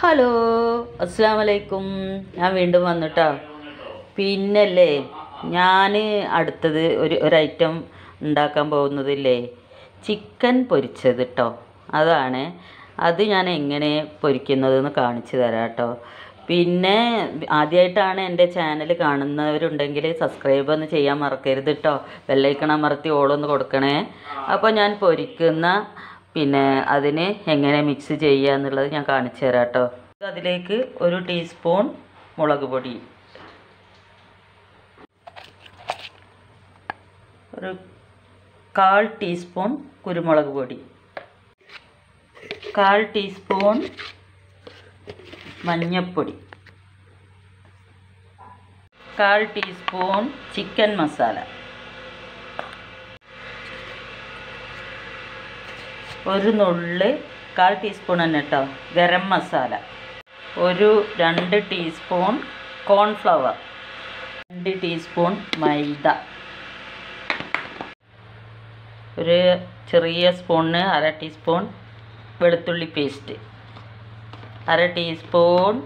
Hello അസ്സാം വലൈക്കും ഞാൻ വീണ്ടും വന്നിട്ടോ പിന്നല്ലേ ഞാൻ അടുത്തത് ഒരു ഒരു ഐറ്റം ഉണ്ടാക്കാൻ പോകുന്നതില്ലേ ചിക്കൻ പൊരിച്ചത് കേട്ടോ അതാണ് അത് ഞാൻ എങ്ങനെ പൊരിക്കുന്നതെന്ന് കാണിച്ചു തരാം കേട്ടോ പിന്നെ ആദ്യമായിട്ടാണ് എൻ്റെ ചാനൽ കാണുന്നവരുണ്ടെങ്കിൽ സബ്സ്ക്രൈബ് ഒന്ന് ചെയ്യാൻ മറക്കരുത് കേട്ടോ ബെല്ലൈക്കൺ അമർത്തി ഓളൊന്ന് കൊടുക്കണേ അപ്പോൾ ഞാൻ പൊരിക്കുന്ന പിന്നെ അതിന് എങ്ങനെ മിക്സ് ചെയ്യുക എന്നുള്ളത് ഞാൻ കാണിച്ചു തരാം കേട്ടോ അതിലേക്ക് ഒരു ടീസ്പൂൺ മുളക് പൊടി ഒരു കാൽ ടീസ്പൂൺ കുരുമുളക് പൊടി കാൽ ടീസ്പൂൺ മഞ്ഞൾപ്പൊടി കാൽ ടീസ്പൂൺ ചിക്കൻ മസാല ഒരു നുള്ള് കാൽ ടീസ്പൂൺ തന്നെ കേട്ടോ ഗരം മസാല ഒരു രണ്ട് ടീസ്പൂൺ കോൺഫ്ലവർ രണ്ട് ടീസ്പൂൺ മൈദ ഒരു ചെറിയ സ്പൂണിന് അര ടീസ്പൂൺ വെളുത്തുള്ളി പേസ്റ്റ് അര ടീസ്പൂൺ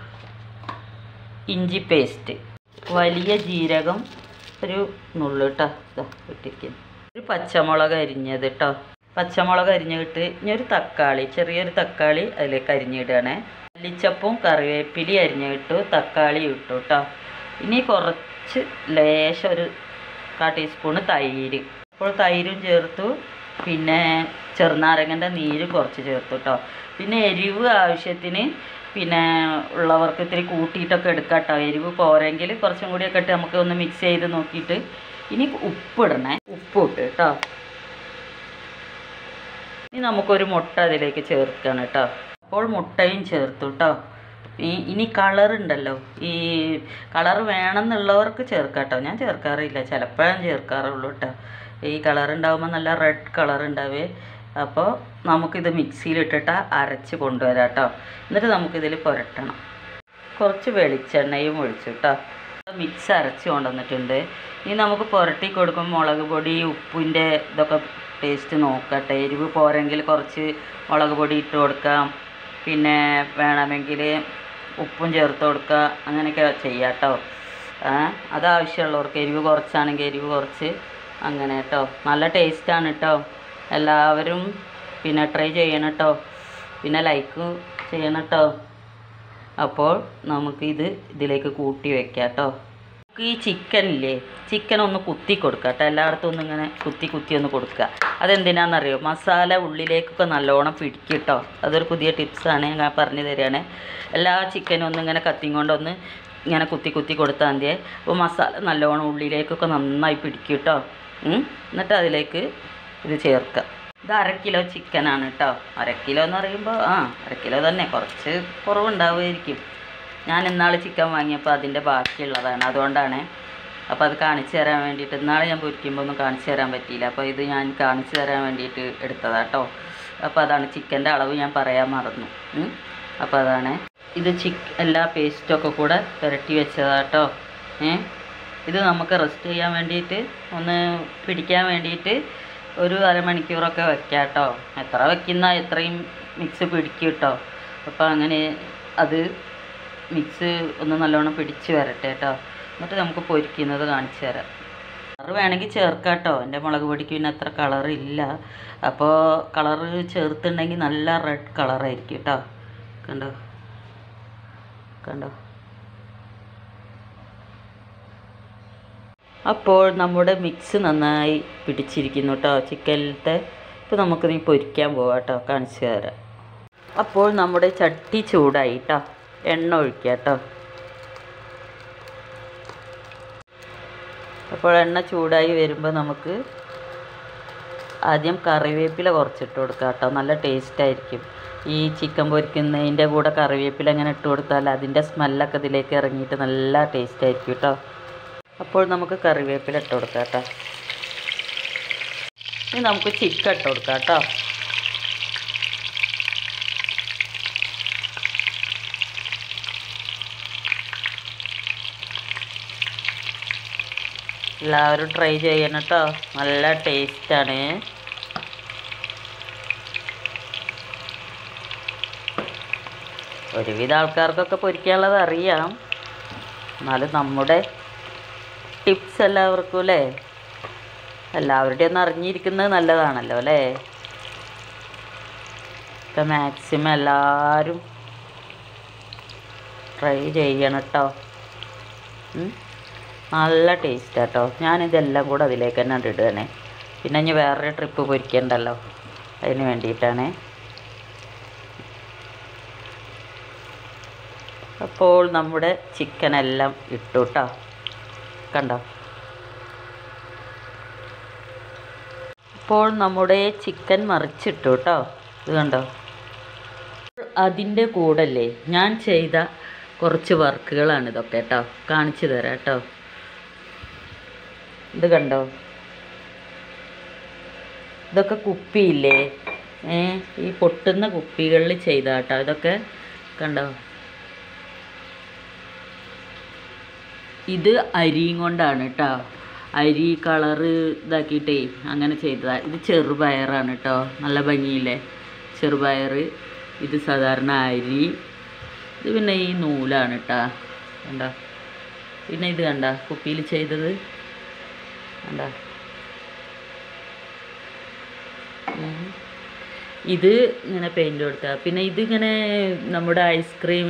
ഇഞ്ചി പേസ്റ്റ് വലിയ ജീരകം ഒരു നുള്ളു കേട്ടോ ഇതാ ഇട്ടിരിക്കുന്നു ഒരു പച്ചമുളക് അരിഞ്ഞത് കേട്ടോ പച്ചമുളക് അരിഞ്ഞിട്ട് ഇനി ഒരു തക്കാളി ചെറിയൊരു തക്കാളി അതിലേക്ക് അരിഞ്ഞിടണേ മല്ലിച്ചപ്പും കറിവേപ്പിലി അരിഞ്ഞിട്ടു തക്കാളി ഇട്ടു കേട്ടോ ഇനി കുറച്ച് ലേശം ഒരു കാ ടീസ്പൂണ് തൈര് അപ്പോൾ തൈരും ചേർത്തു പിന്നെ ചെറുനാരങ്ങൻ്റെ നീര് കുറച്ച് ചേർത്തു കേട്ടോ പിന്നെ എരിവ് ആവശ്യത്തിന് പിന്നെ ഉള്ളവർക്ക് ഇത്തിരി കൂട്ടിയിട്ടൊക്കെ എടുക്കാം കേട്ടോ എരിവ് പോരെങ്കിൽ കുറച്ചും കൂടിയൊക്കെ ഇട്ട് നമുക്ക് ഒന്ന് മിക്സ് ചെയ്ത് നോക്കിയിട്ട് ഇനി ഉപ്പിടണേ ഉപ്പ് ഇട്ട് കേട്ടോ ഇനി നമുക്കൊരു മുട്ട അതിലേക്ക് ചേർക്കണം കേട്ടോ അപ്പോൾ മുട്ടയും ചേർത്തു കേട്ടോ ഈ ഇനി കളർ ഉണ്ടല്ലോ ഈ കളർ വേണമെന്നുള്ളവർക്ക് ചേർക്കാം കേട്ടോ ഞാൻ ചേർക്കാറില്ല ചിലപ്പോഴും ചേർക്കാറുള്ളൂ കേട്ടോ ഈ കളർ ഉണ്ടാകുമ്പോൾ നല്ല റെഡ് കളർ ഉണ്ടാവേ അപ്പോൾ നമുക്കിത് മിക്സിയിലിട്ടിട്ട് അരച്ച് കൊണ്ടുവരാം കേട്ടോ എന്നിട്ട് നമുക്കിതിൽ പുരട്ടണം കുറച്ച് വെളിച്ചെണ്ണയും ഒഴിച്ചു കേട്ടോ മിക്സ് അരച്ച് കൊണ്ടുവന്നിട്ടുണ്ട് ഇനി നമുക്ക് പുരട്ടി കൊടുക്കുമ്പോൾ മുളക് പൊടി ഉപ്പിൻ്റെ ഇതൊക്കെ ടേസ്റ്റ് നോക്കട്ടെ എരിവ് പോരെങ്കിൽ കുറച്ച് മുളക് പൊടി ഇട്ട് കൊടുക്കാം പിന്നെ വേണമെങ്കിൽ ഉപ്പും ചേർത്ത് കൊടുക്കുക അങ്ങനെയൊക്കെ ചെയ്യാം കേട്ടോ അത് ആവശ്യമുള്ളവർക്ക് എരിവ് കുറച്ചാണെങ്കിൽ എരിവ് കുറച്ച് അങ്ങനെ കേട്ടോ നല്ല ടേസ്റ്റാണ് കേട്ടോ എല്ലാവരും പിന്നെ ട്രൈ ചെയ്യണം കേട്ടോ പിന്നെ ലൈക്ക് ചെയ്യണം കേട്ടോ അപ്പോൾ നമുക്കിത് ഇതിലേക്ക് കൂട്ടി വെക്കാം കേട്ടോ നമുക്ക് ഈ ചിക്കൻ ഇല്ലേ ചിക്കൻ ഒന്ന് കുത്തി കൊടുക്കുക കേട്ടോ എല്ലായിടത്തും ഒന്ന് ഇങ്ങനെ കുത്തി കുത്തി ഒന്ന് കൊടുക്കുക അതെന്തിനാണെന്നറിയോ മസാല ഉള്ളിലേക്കൊക്കെ നല്ലോണം പിടിക്കും കേട്ടോ അതൊരു പുതിയ ടിപ്സാണ് ഞാൻ പറഞ്ഞു തരികയാണ് എല്ലാ ചിക്കനും ഒന്ന് ഇങ്ങനെ കത്തിയും കൊണ്ടൊന്ന് ഇങ്ങനെ കുത്തി കുത്തി കൊടുത്താൽ മതിയേ അപ്പോൾ മസാല നല്ലോണം ഉള്ളിലേക്കൊക്കെ നന്നായി പിടിക്കും കേട്ടോ ഉം. എന്നിട്ട് അതിലേക്ക് ഇത് ചേർക്കുക ഇത് അര കിലോ ചിക്കനാണ് കേട്ടോ അര കിലോ എന്ന് പറയുമ്പോൾ ആ അര കിലോ തന്നെ കുറച്ച് കുറവുണ്ടാവുമായിരിക്കും ഞാൻ ഇന്നാൾ ചിക്കൻ വാങ്ങിയപ്പോൾ അതിൻ്റെ ബാക്കിയുള്ളതാണ് അതുകൊണ്ടാണ് അപ്പോൾ അത് കാണിച്ചു തരാൻ വേണ്ടിയിട്ട് ഇന്നാൾ ഞാൻ പൊരിക്കുമ്പോൾ ഒന്നും കാണിച്ചു തരാൻ പറ്റിയില്ല അപ്പോൾ ഇത് ഞാൻ കാണിച്ചു തരാൻ വേണ്ടിയിട്ട് എടുത്തതാണ് കേട്ടോ അപ്പോൾ അതാണ് ചിക്കൻ്റെ അളവ് ഞാൻ പറയാൻ മറന്നു ഉം. അപ്പോൾ അതാണ് ഇത് ചിക്ക് എല്ലാ പേസ്റ്റൊക്കെ കൂടെ പുരട്ടി വെച്ചതാട്ടോ ഏ ഇത് നമുക്ക് റെസ്റ്റ് ചെയ്യാൻ വേണ്ടിയിട്ട് ഒന്ന് പിടിക്കാൻ വേണ്ടിയിട്ട് ഒരു അരമണിക്കൂറൊക്കെ വെക്കാം കേട്ടോ എത്ര വെക്കുന്ന എത്രയും മിക്സ് പിടിക്കും കേട്ടോ അപ്പോൾ അങ്ങനെ അത് മിക്സ് ഒന്ന് നല്ലോണം പിടിച്ച് വരട്ടെ കേട്ടോ എന്നിട്ട് നമുക്ക് പൊരിക്കുന്നത് കാണിച്ചു തരാം കളർ വേണമെങ്കിൽ ചേർക്കാം കേട്ടോ എൻ്റെ മുളക് പൊടിക്ക് പിന്നെ അത്ര കളർ ഇല്ല അപ്പോൾ കളർ ചേർത്തുണ്ടെങ്കിൽ നല്ല റെഡ് കളറായിരിക്കും കേട്ടോ കണ്ടോ കണ്ടോ അപ്പോൾ നമ്മുടെ മിക്സ് നന്നായി പിടിച്ചിരിക്കുന്നു കേട്ടോ ചിക്കനിലത്തെ ഇപ്പോൾ നമുക്ക് നീ പൊരിക്കാൻ പോവാം കേട്ടോ കാണിച്ചു തരാം അപ്പോൾ നമ്മുടെ ചട്ടി ചൂടായി കേട്ടോ എണ്ണ ഒഴിക്കുക കേട്ടോ അപ്പോൾ എണ്ണ ചൂടായി വരുമ്പോൾ നമുക്ക് ആദ്യം കറിവേപ്പില കുറച്ചിട്ട് കൊടുക്കുക കേട്ടോ നല്ല ടേസ്റ്റ് ആയിരിക്കും ഈ ചിക്കൻ പൊരിക്കുന്നതിൻ്റെ കൂടെ കറിവേപ്പില ഇങ്ങനെ ഇട്ട് കൊടുത്താൽ അതിൻ്റെ സ്മെല്ലൊക്കെ ഇതിലേക്ക് ഇറങ്ങിയിട്ട് നല്ല ടേസ്റ്റ് ആയിരിക്കും കേട്ടോ അപ്പോൾ നമുക്ക് കറിവേപ്പില ഇട്ട് കൊടുക്കാം കേട്ടോ ഇനി നമുക്ക് ചിക്കൻ ഇട്ട് കൊടുക്കാം കേട്ടോ എല്ലാവരും ട്രൈ ചെയ്യണം കേട്ടോ നല്ല ടേസ്റ്റാണ് ഒരുവിധ ആൾക്കാർക്കൊക്കെ പൊരിക്കാനുള്ളത് അറിയാം എന്നാലും നമ്മുടെ ടിപ്സ് എല്ലാവർക്കും അല്ലേ എല്ലാവരുടെയും ഒന്ന് അറിഞ്ഞിരിക്കുന്നത് നല്ലതാണല്ലോ അല്ലേ ഇപ്പം മാക്സിമം എല്ലാവരും ട്രൈ ചെയ്യണം കേട്ടോ നല്ല ടേസ്റ്റ് കേട്ടോ ഞാനിതെല്ലാം കൂടെ അതിലേക്ക് തന്നെ ഇടുകയാണേ പിന്നെ ഇനി വേറൊരു ട്രിപ്പ് പൊരിക്കണ്ടല്ലോ അതിന് വേണ്ടിയിട്ടാണ് അപ്പോൾ നമ്മുടെ ചിക്കൻ എല്ലാം ഇട്ടു കേട്ടോ കണ്ടോ അപ്പോൾ നമ്മുടെ ചിക്കൻ മറിച്ചിട്ടു കേട്ടോ ഇത് കണ്ടോ അതിൻ്റെ കൂടല്ലേ ഞാൻ ചെയ്ത കുറച്ച് വർക്കുകളാണ് ഇതൊക്കെ കേട്ടോ കാണിച്ചു തരാം കേട്ടോ ഇത് കണ്ടോ ഇതൊക്കെ കുപ്പിയില്ലേ ഏ ഈ പൊട്ടുന്ന കുപ്പികളിൽ ചെയ്ത കേട്ടോ ഇതൊക്കെ കണ്ടോ ഇത് അരിയും കൊണ്ടാണ് കേട്ടോ അരി കളറ് ഇതാക്കിയിട്ടേ അങ്ങനെ ചെയ്തതാ ഇത് ചെറുപയറാണ് കേട്ടോ നല്ല ഭംഗിയില്ലേ ചെറുപയർ ഇത് സാധാരണ അരി ഇത് പിന്നെ ഈ നൂലാണ് കേട്ടോ കണ്ടോ പിന്നെ ഇത് കണ്ട കുപ്പിയിൽ ചെയ്തത് കണ്ട ഇത് ഇങ്ങനെ പെയിൻറ് കൊടുത്ത പിന്നെ ഇതിങ്ങനെ നമ്മുടെ ഐസ്ക്രീം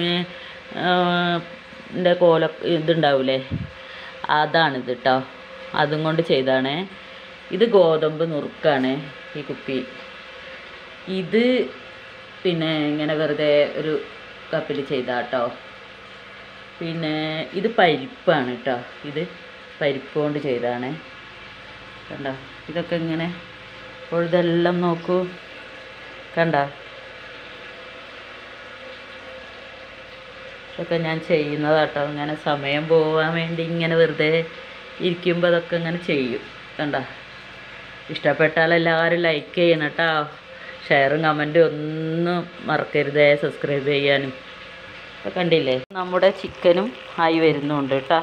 ൻ്റെ കോല ഇതുണ്ടാവൂലേ അതാണിത് കേട്ടോ അതും കൊണ്ട് ചെയ്താണേ ഇത് ഗോതമ്പ് നുറുക്കാണ് ഈ കുപ്പി ഇത് പിന്നെ ഇങ്ങനെ വെറുതെ ഒരു കപ്പിൽ ചെയ്താ കേട്ടോ പിന്നെ ഇത് പരിപ്പാണ് കേട്ടോ ഇത് പരിപ്പ് കൊണ്ട് ചെയ്താണ് കണ്ടോ ഇതൊക്കെ ഇങ്ങനെ അപ്പോൾ ഇതെല്ലാം നോക്കൂ കണ്ട ഇതൊക്കെ ഞാൻ ചെയ്യുന്നതാട്ടോ ഇങ്ങനെ സമയം പോകാൻ വേണ്ടി ഇങ്ങനെ വെറുതെ ഇരിക്കുമ്പോൾ അതൊക്കെ ഇങ്ങനെ ചെയ്യും കണ്ട ഇഷ്ടപ്പെട്ടാൽ എല്ലാവരും ലൈക്ക് ചെയ്യണം കേട്ടോ ഷെയറും കമൻറ്റും ഒന്നും മറക്കരുതേ സബ്സ്ക്രൈബ് ചെയ്യാനും ഇപ്പം കണ്ടില്ലേ നമ്മുടെ ചിക്കനും ആയി വരുന്നുണ്ട് കേട്ടോ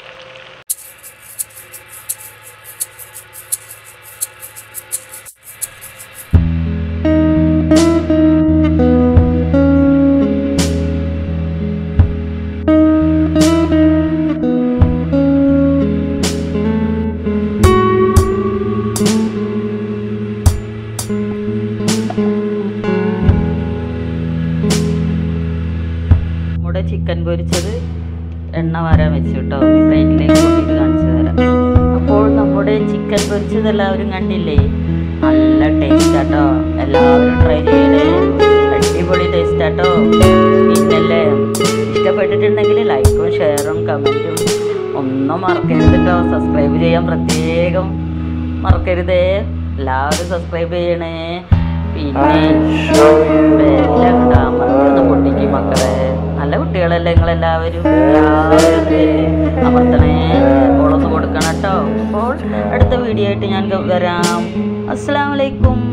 നമ്മുടെ ചിക്കൻ പൊരിച്ചത് എണ്ണ വരാൻ വെച്ചു കേട്ടോ പ്ലേറ്റിലേക്ക് കൂട്ടിയിട്ട് കാണിച്ചു തരാം അപ്പോൾ നമ്മുടെ ചിക്കൻ പൊരിച്ചത് എല്ലാവരും കണ്ടില്ലേ നല്ല ടേസ്റ്റ് ആട്ടോ എല്ലാവരും ട്രൈ ചെയ്യണേ അടിപൊളി ടേസ്റ്റ് ആട്ടോ പിന്നല്ലേ ഇഷ്ടപ്പെട്ടിട്ടുണ്ടെങ്കിൽ ലൈക്കും ഷെയറും കമൻറ്റും ഒന്നും മറക്കരുത് കേട്ടോ സബ്സ്ക്രൈബ് ചെയ്യാൻ പ്രത്യേകം മറക്കരുതേ എല്ലാവരും സബ്സ്ക്രൈബ് ചെയ്യണേ പിന്നെ എല്ലാം അമർത്തുന്ന പൊട്ടിക്ക് മക്കളെ നല്ല കുട്ടികളല്ലേ നിങ്ങളെല്ലാവരും എല്ലാവരും ദേ അമർത്തണേ ഓളൊന്ന് കൊടുക്കണം കേട്ടോ അപ്പോൾ അടുത്ത വീഡിയോ ആയിട്ട് ഞാൻ വരാം അസ്സലാമലൈക്കും